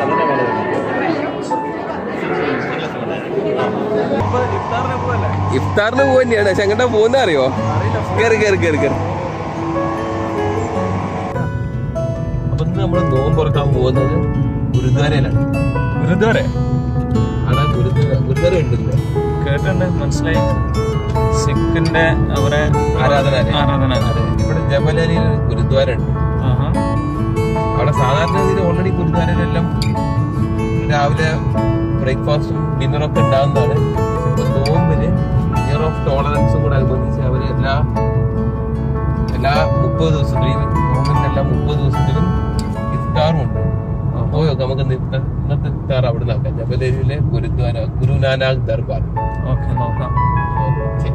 ഇഫ്താറിന് പോവാ തന്നെയാണ് പക്ഷെ എങ്ങോട്ടാ പോകുന്ന അറിയോ കേറി കേറി കേറി കേറി അപ്പൊ ഇന്ന് നമ്മള് നോമ്പ് തുറക്കാൻ പോകുന്നത് ഗുരുദ്വാരയിലാണ് ഗുരുദ്വാര അവിടെ ഗുരുദ്വാര ഗുരുദ്വാര ഉണ്ടല്ലേ കേട്ടിട്ടുണ്ട് മനസ്സിലായി സിഖിന്റെ അവരെ ആരാധനാലയം. ആരാധന അതെ ഇവിടെ ജബലലിയിൽ ഗുരുദ്വാര ഉണ്ട് ആഹാ. അവിടെ സാധാരണ രീതിയിൽ ഓൾറെഡി ഗുരുദ്വാരയിലെല്ലാം രാവിലെ ബ്രേക്ക്ഫാസ്റ്റും ഡിന്നറും ഒക്കെ ഉണ്ടാകുന്നതാണ് ഇപ്പൊ നോമ്പിന് ഇയർ ഓഫ് ടോളറൻസും കൂടെ അനുബന്ധിച്ച് അവർ എല്ലാ എല്ലാ മുപ്പത് ദിവസത്തിലും നോമ്പിന്റെ എല്ലാ മുപ്പത് ദിവസത്തിലും ഇഫ്താറും ഉണ്ട് പോയോ നമുക്ക് ഇന്ന് ഇഫ്താർ- ഇന്നത്തെ ഇഫ്താർ അവിടെ നോക്കാം ജബലലിയിലെ ഗുരുദ്വാര ഗുരുനാനാക് ദർബാർ ഓക്കെ നോക്കാം ഓക്കേ.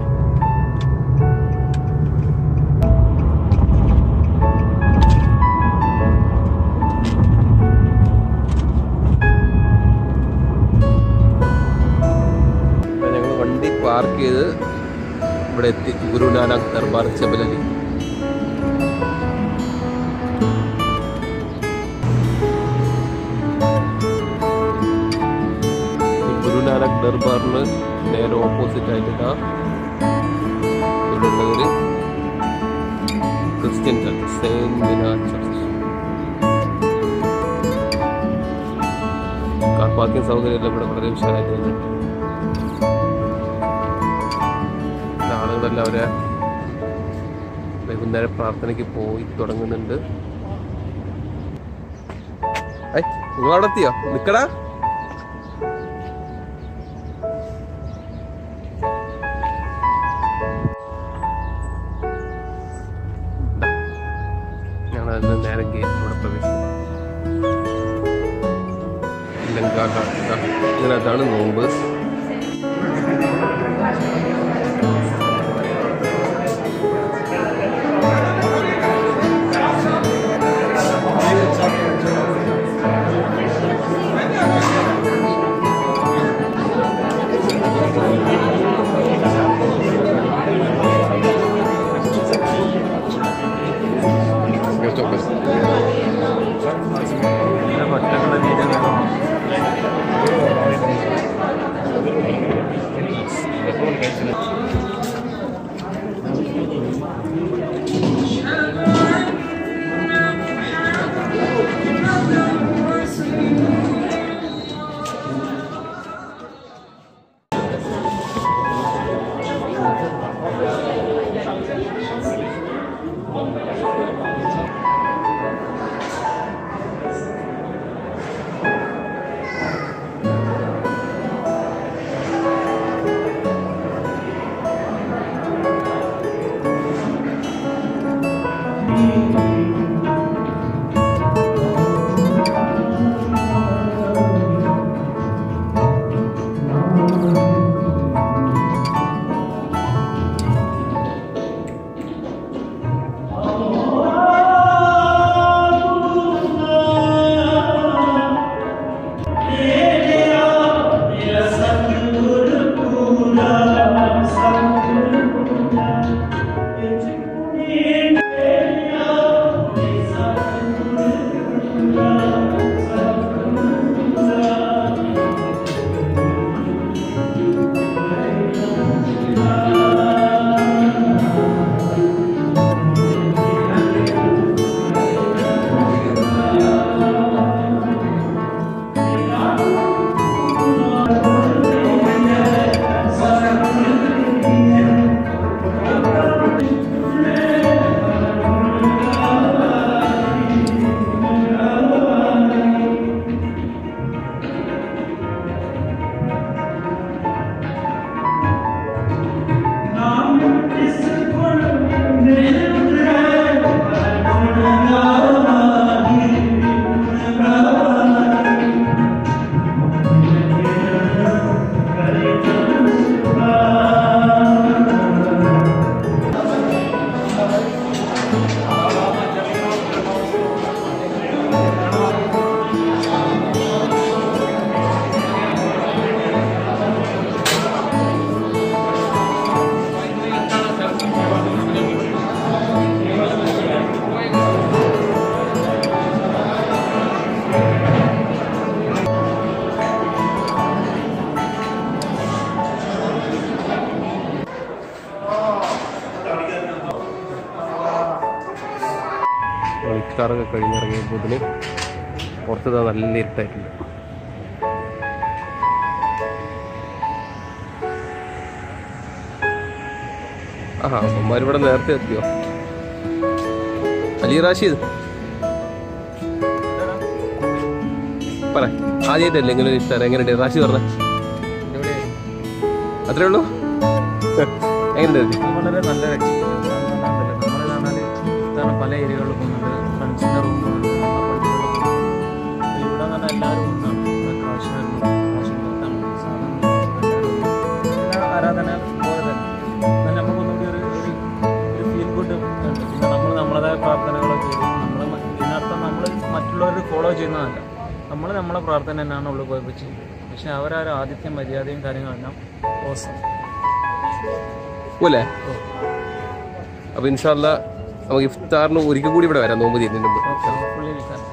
ഞങ്ങൾ വണ്ടി പാർക്ക് ചെയ്ത് ഇവിടെ എത്തി ഗുരുനാനാക് ദർബാർ ജബലലി ഈ ഗുരുനാനക് ദർബാറിന് നേരെ ഓപ്പോസിറ്റ് ആയിട്ട് ഇതാ ഇവിടെ ഉള്ളതൊരു Christian church saint Mina church car parking സൗകര്യം എല്ലാം ഇവിടെ വളരെ വിശാലമായിട്ടുണ്ട് ഇവിടെ ആളുകളെല്ലാം അവരെ വൈകുന്നേരം പ്രാർത്ഥനയ്ക്ക് പോയി തുടങ്ങുന്നുണ്ട് ഐ നിങ്ങൾ അവിടെ എത്തിയോ നിക്കടാ ഞങ്ങൾ അതിന് നേരെ ഗേറ്റിലൂടെ പ്രവേശിക്കും ലങ്കാ ഇതിനകത്താണ് നോമ്പ് ഇതിലെ ഒറ്റക്കുള്ള വീട് വേണം ഇഫ്താറൊക്കെ കഴിഞ്ഞിറങ്ങിയപ്പോത്തിന് പുറത്ത് നല്ല ഇരുട്ടായിട്ടുണ്ട് ആഹാ അമ്മമാർ ഇവിടെ നേരത്തെ എത്തിയോ അലി റാഷിദ് പറ ആദ്യമായിട്ടല്ലേ ഇങ്ങനെ ഒരു ഇഫ്താർ എങ്ങനെയുണ്ട് റാഷിദ് പറഞ്ഞ അത്രേ ഉള്ളൂ എങ്ങനെയുണ്ട് വളരെ നല്ല എക്സ്പീരിയൻസ് നമ്മൾ കാണാൻ ഇത്തരം പല ഏരിയകളിൽ പോകുന്നുണ്ട് ഫ്രണ്ട്സിൻ്റെ റൂം പോകുന്നുണ്ട് ഇവിടെ തന്നെ എല്ലാവരും ഒന്നാണ് ഇവിടെ കാശ്മീരിലും കാശ്മീരിലാണ് സാധാരണ ആരാധന പോലെ തന്നെ എന്നാൽ നമുക്കൊന്നുകൂടി ഒരു ഒരു ഒരു ഫീൽ ഗുഡ് ഉണ്ട് പിന്നെ നമ്മൾ നമ്മളതായ പ്രാർത്ഥനകളൊക്കെ ചെയ്ത് നമ്മൾ ഇതിനർത്ഥം നമ്മൾ മറ്റുള്ളവർ ഫോളോ ചെയ്യുന്നതല്ല നമ്മൾ നമ്മളെ പ്രാർത്ഥന തന്നെയാണ് ഉള്ളിൽ പോയപ്പോൾ ചെയ്യുന്നത് പക്ഷെ അവരാരും ആദിത്യം മര്യാദയും കാര്യങ്ങളെല്ലാം ഓസം പോലെ അപ്പൊ ഇൻഷാല്ല നമുക്ക് ഇഫ്താറിന് ഒരിക്കൽ കൂടി ഇവിടെ വരാം നോമ്പ് തീരുന്നതിന് മുമ്പ് ഫുള്ളി